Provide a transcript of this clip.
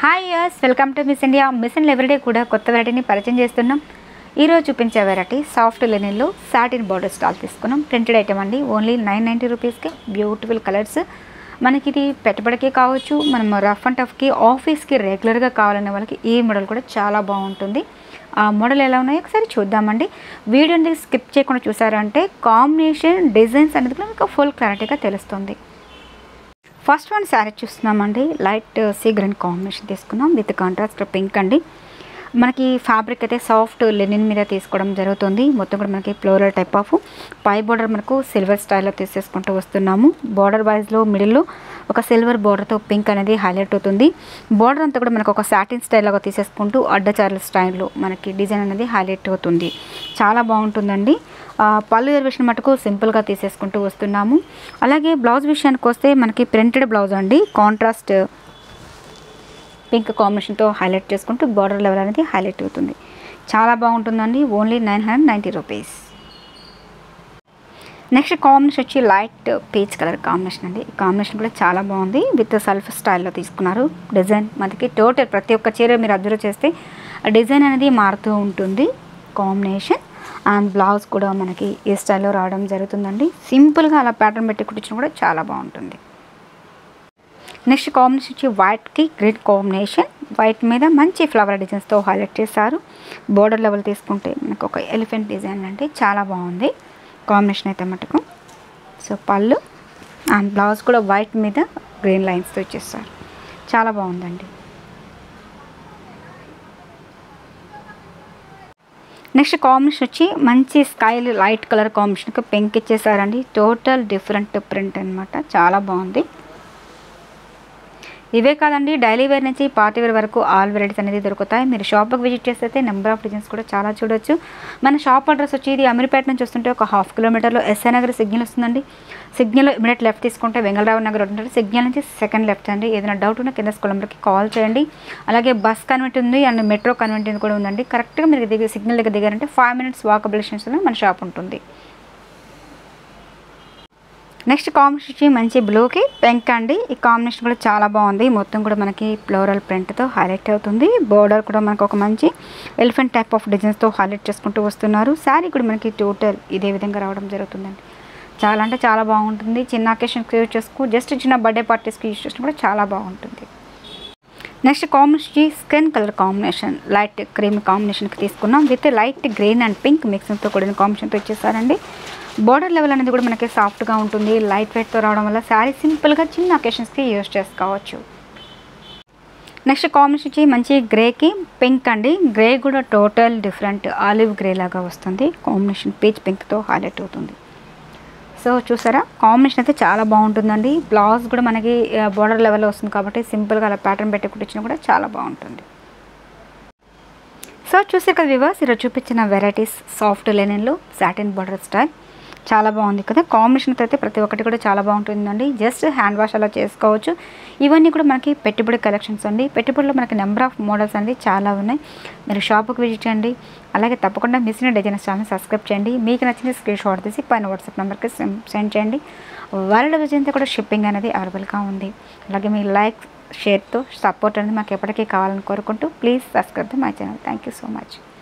hi yes welcome to miss India miss and everyday కూడా కొత్త వెరైటీని పరిచయం చేస్తున్నాం ఈరోజు చూపించే వెరైటీ సాఫ్ట్ లెనిన్లో సాటిన్ బార్డర్ స్టాల్ తీసుకున్నాం ప్రింటెడ్ ఐటమ్ అండి ఓన్లీ నైన్ నైంటీ రూపీస్కి బ్యూటిఫుల్ కలర్స్ మనకి ఇది పెట్టుబడికి కావచ్చు మనం రఫ్ అండ్ టఫ్కి ఆఫీస్కి రెగ్యులర్గా కావాలనే వాళ్ళకి ఈ మోడల్ కూడా చాలా బాగుంటుంది ఆ మోడల్ ఎలా ఉన్నాయో ఒకసారి చూద్దామండి వీడియోని స్కిప్ చేయకుండా చూసారంటే కాంబినేషన్ డిజైన్స్ అనేది కూడా మీకు ఫుల్ క్లారిటీగా తెలుస్తుంది ఫస్ట్ వన్ శారీ చూస్తున్నామండి లైట్ సీ గ్రీన్ కాంబినేషన్ తీసుకున్నాం విత్ కాంట్రాస్ట్ పింక్ అండి మనకి ఫ్యాబ్రిక్ అయితే సాఫ్ట్ లెనిన్ మీద తీసుకోవడం జరుగుతుంది మొత్తం కూడా మనకి ఫ్లోరల్ టైప్ ఆఫ్ పై బార్డర్ మనకు సిల్వర్ స్టైల్లో తీసేసుకుంటూ వస్తున్నాము బార్డర్ వైజ్లో మిడిల్లో ఒక సిల్వర్ బార్డర్తో పింక్ అనేది హైలైట్ అవుతుంది బార్డర్ అంతా కూడా మనకు ఒక సాటిన్ స్టైల్గా తీసేసుకుంటూ అడ్డచార్ల స్టైల్లో మనకి డిజైన్ అనేది హైలైట్ అవుతుంది చాలా బాగుంటుందండి ఆ, పళ్ళు ఎలివేషన్ మటుకు సింపుల్గా తీసేసుకుంటూ వస్తున్నాము అలాగే బ్లౌజ్ విషయానికి వస్తే మనకి ప్రింటెడ్ బ్లౌజ్ అండి కాంట్రాస్ట్ పింక్ కాంబినేషన్తో హైలైట్ చేసుకుంటూ బార్డర్ లెవెల్ అనేది హైలైట్ అవుతుంది చాలా బాగుంటుందండి only nine hundred ninety rupees next combination వచ్చి లైట్ పీచ్ కలర్ కాంబినేషన్ అండి ఈ కాంబినేషన్ కూడా చాలా బాగుంది విత్ సెల్ఫ్ స్టైల్లో తీసుకున్నారు డిజైన్ మనకి టోటల్ ప్రతి ఒక్క చీర మీరు అబ్జర్వ్ చేస్తే ఆ డిజైన్ అనేది మారుతూ ఉంటుంది కాంబినేషన్ అండ్ బ్లౌజ్ కూడా మనకి ఈ స్టైల్లో రావడం జరుగుతుందండి సింపుల్గా అలా ప్యాటర్న్ పెట్టి కుట్టించడం కూడా చాలా బాగుంటుంది నెక్స్ట్ కాంబినేషన్ వచ్చి వైట్కి గ్రీన్ కాంబినేషన్ వైట్ మీద మంచి ఫ్లవర్ డిజైన్స్తో హైలైట్ చేశారు బోర్డర్ లెవెల్ తీసుకుంటే మనకు ఒక ఎలిఫెంట్ డిజైన్ అంటే చాలా బాగుంది కాంబినేషన్ అయితే మటుకు సో పళ్ళు అండ్ బ్లౌజ్ కూడా వైట్ మీద గ్రీన్ లైన్స్తో ఇచ్చేస్తారు చాలా బాగుందండి నెక్స్ట్ కాంబినేషన్ వచ్చి మంచి స్కై లైట్ కలర్ కాంబినేషన్కి పింక్ ఇచ్చేసారండి టోటల్ డిఫరెంట్ ప్రింట్ అనమాట చాలా బాగుంది ఇవే కాదండి డైలీ వేర్ నుంచి పార్టీ వేర్ వరకు ఆల్ వెరైటీస్ అనేది దొరుకుతాయి మీరు షాప్కి విజిట్ చేస్తే అయితే నెంబర్ ఆఫ్ డిజైన్స్ కూడా చాలా చూడొచ్చు మన షాప్ అడ్రస్ వచ్చి ఇది అమీర్పేట నుంచి వస్తుంటే ఒక హాఫ్ కిలోమీటర్లో ఎస్ఐ నగర్ సిగ్నల్ వస్తుందండి సిగ్నల్ ఇమీడియట్ లెఫ్ట్ తీసుకుంటే వెంగళరావు నగర్ ఉంటుంది సిగ్నల్ నుంచి సెకండ్ లెఫ్ట్ అండి ఏదైనా డౌట్ ఉన్నా కింద స్కూల్ నెంబర్కి కాల్ చేయండి అలాగే బస్ కన్వెంట్ ఉంది అండ్ మెట్రో కన్వెంట్ కూడా ఉందండి కరెక్ట్గా మీరు దిగి సిగ్నల్ దగ్గర దిగారంటే ఫైవ్ మినిట్స్ వాకబుల్ డిస్టెన్స్లో మన షాప్ ఉంటుంది నెక్స్ట్ కాంబినేషన్ వచ్చి మంచి బ్లూకి పింక్ అండి ఈ కాంబినేషన్ కూడా చాలా బాగుంది మొత్తం కూడా మనకి ఫ్లోరల్ ప్రింట్తో హైలైట్ అవుతుంది బోర్డర్ కూడా మనకు ఒక మంచి ఎలిఫెంట్ టైప్ ఆఫ్ డిజైన్స్తో హైలైట్ చేసుకుంటూ వస్తున్నారు శారీ కూడా మనకి టోటల్ ఇదే విధంగా రావడం జరుగుతుందండి చాలా అంటే చాలా బాగుంటుంది చిన్న అకేషన్కి యూజ్ చేసుకో జస్ట్ చిన్న బర్త్డే పార్టీస్కి యూజ్ చేసిన కూడా చాలా బాగుంటుంది next combination skin colour combination light cream కాంబినేషన్కి తీసుకున్నాం with light green and pink మిక్సింగ్తో కూడిన కాంబినేషన్తో ఇచ్చేసారండి బోర్డర్ లెవెల్ అనేది కూడా మనకి సాఫ్ట్గా ఉంటుంది లైట్ వెయిట్తో రావడం వల్ల శారీ సింపుల్గా చిన్న అకేషన్స్కి యూజ్ చేసుకోవచ్చు నెక్స్ట్ కాంబినేషన్ వచ్చి మంచి గ్రేకి పింక్ అండి గ్రే కూడా టోటల్ డిఫరెంట్ ఆలివ్ గ్రే లాగా వస్తుంది కాంబినేషన్ పీచ్ పింక్తో హైలైట్ అవుతుంది సో చూసారా కాంబినేషన్ అయితే చాలా బాగుంటుందండి బ్లౌజ్ కూడా మనకి బోర్డర్ లెవెల్లో వస్తుంది కాబట్టి సింపుల్గా అలా ప్యాటర్న్ పెట్టి కుట్టించినా కూడా చాలా బాగుంటుంది సో చూసారు కదా వివర్స్ ఈరోజు చూపించిన వెరైటీస్ సాఫ్ట్ లెనిన్లో సాటిన్ బార్డర్ స్టైల్ చాలా బాగుంది కదా కాంబినేషన్ అయితే ప్రతి ఒక్కటి కూడా చాలా బాగుంటుందండి జస్ట్ హ్యాండ్ వాష్ అలా చేసుకోవచ్చు ఇవన్నీ కూడా మనకి పెట్టుబడి కలెక్షన్స్ అండి పెట్టుబడిలో మనకి నెంబర్ ఆఫ్ మోడల్స్ అండి చాలా ఉన్నాయి మీరు షాప్కి విజిట్ చేయండి అలాగే తప్పకుండా మిస్సిన డిజైన్స్ ఛానల్ సబ్స్క్రైబ్ చేయండి మీకు నచ్చిన స్క్రీన్ షాట్ తీసి పైన వాట్సాప్ నెంబర్కి సెండ్ చేయండి వరల్డ్ విజయంతో కూడా షిప్పింగ్ అనేది అవైలబుల్గా ఉంది అలాగే మీ లైక్ షేర్తో సపోర్ట్ అనేది మాకు ఎప్పటికీ కావాలని కోరుకుంటూ please subscribe my channel thank you so much